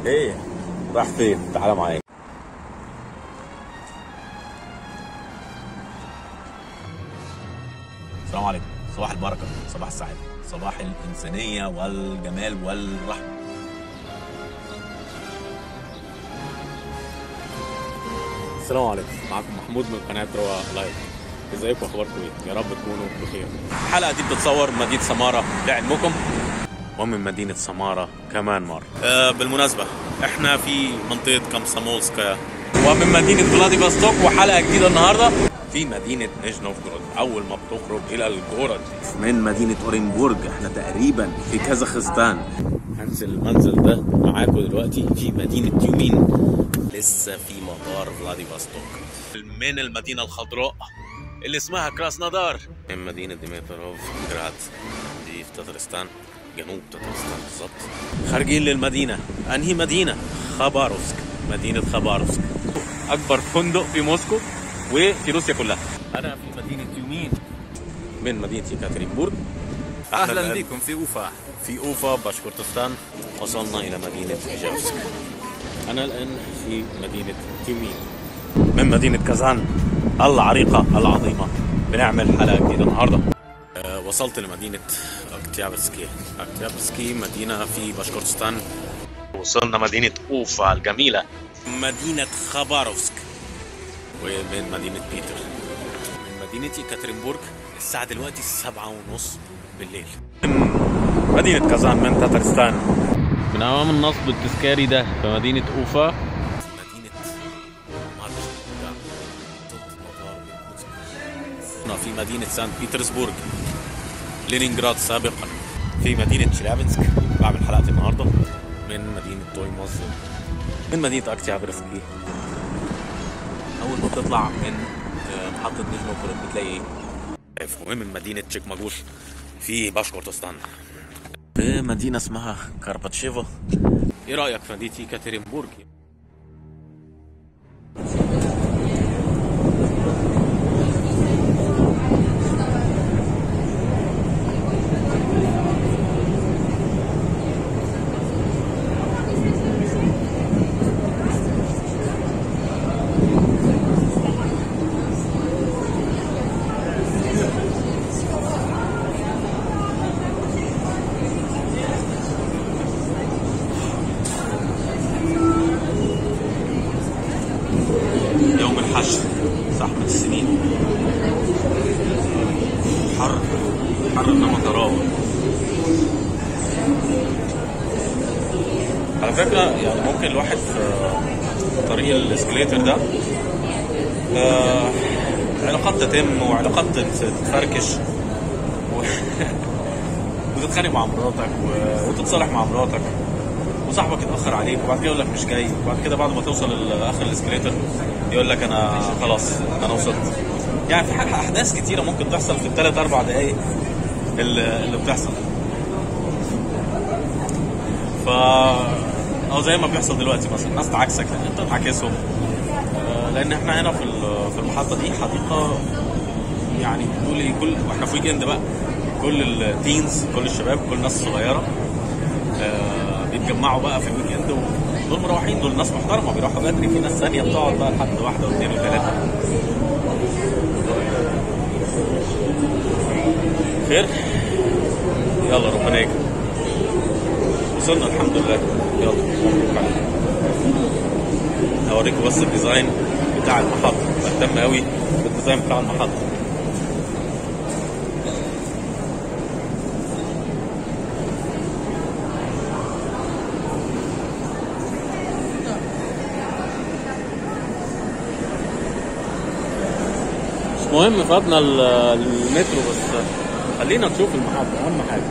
ايه راح فين تعال معايا السلام عليكم صباح البركة صباح السعادة صباح الإنسانية والجمال والرحمة السلام عليكم معكم محمود من قناه روا لايف ازيكم اخباركم ايه يا رب تكونوا بخير الحلقة دي بتتصور مدينة سمارة لعلمكم ومن مدينة سمارة كمان مرة آه بالمناسبة احنا في منطقة كامسامولسكايا ومن مدينة فلاديفوستوك وحلقة جديدة النهاردة في مدينة نيجنوفغورود أول ما بتخرج إلى الجورد من مدينة أورنبورج احنا تقريبا في كازاخستان هنزل المنزل ده معاكم دلوقتي في مدينة يومين لسه في مطار فلاديفوستوك من المدينة الخضراء اللي اسمها كراسنودار من مدينة ديمتروف جراد دي في تترستان جنوب تترستان بالظبط خارجين للمدينة أنهي مدينة؟ خباروفسك مدينة خباروفسك أكبر فندق في موسكو وفي روسيا كلها أنا في مدينة يومين من مدينة يكاترينبورغ اهلا بكم في اوفا في أوفا باشكورتستان وصلنا إلى مدينة إيجافسك أنا الآن في مدينة تيومين من مدينة كازان العريقة العظيمة بنعمل حلقة جديدة النهاردة أه وصلت لمدينة أكتيابرسكي أكتيابرسكي مدينة في باشكورتستان وصلنا مدينة أوفا الجميلة مدينة خباروفسك ومن مدينة بيتر من مدينة يكاترينبورغ الساعة دلوقتي السبعة ونص بالليل من مدينة كازان من تترستان من امام النصب التذكاري ده في مدينه اوفا مدينة مارشا ضد مطار إيركوتسك. هنا في مدينة سانت بيترسبورغ لينينغراد سابقا في مدينة تشيلابنسك بعمل حلقة النهاردة من مدينة تويموز من مدينة أكتيابرسكي أول ما بتطلع من آه، محطة نيجنوفغورود بتلاقي إيه؟ المهم من مدينة تشيكماجوش في باشكورتستان في مدينة اسمها كارباتشيفا ايه رأيك في مدينة يكاترينبورغ؟ يوم الحشر زحمة السنين حر حر انما تراوح على فكرة يعني ممكن الواحد في طريق الاسكليتر ده آه، علاقات تتم وعلاقات تت- تتفركش و... وتتخانق مع مراتك و... وتتصالح مع مراتك وصاحبك يتاخر عليك وبعد كده يقول لك مش جاي وبعد كده بعد ما توصل لاخر الاسكليتر يقول لك انا خلاص انا وصلت يعني في ح- احداث كتيره ممكن تحصل في الثلاث اربع دقائق اللي اللي بتحصل ف او زي ما بيحصل دلوقتي مثلا الناس تعاكسك انت تعاكسهم آه، لان احنا هنا في ال- في المحطه دي حديقه يعني بتقول ايه كل واحنا في ويكند بقى كل التينز كل الشباب كل الناس الصغيره آه، بيتجمعوا بقى في الويكند ودول مروحين دول ناس محترمه بيروحوا بدري في ناس ثانيه بتقعد بقى لحد واحده واثنين وثلاثه خير يلا ربنا يكرم وصلنا الحمد لله يلا مبروك عليك هوريكم بس الديزاين بتاع المحطه بهتم قوي بالديزاين بتاع المحطه مش مهم فاتنا ال- المترو بس خلينا نشوف المحطه اهم حاجه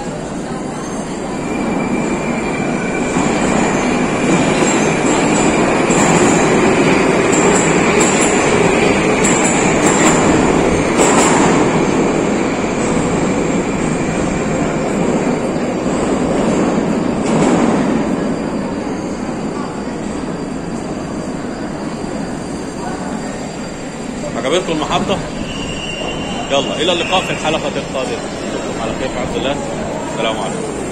عجبتكم المحطة؟ يلا إلى اللقاء في الحلقة القادمة نشوفكم على خير في عبد الله السلام عليكم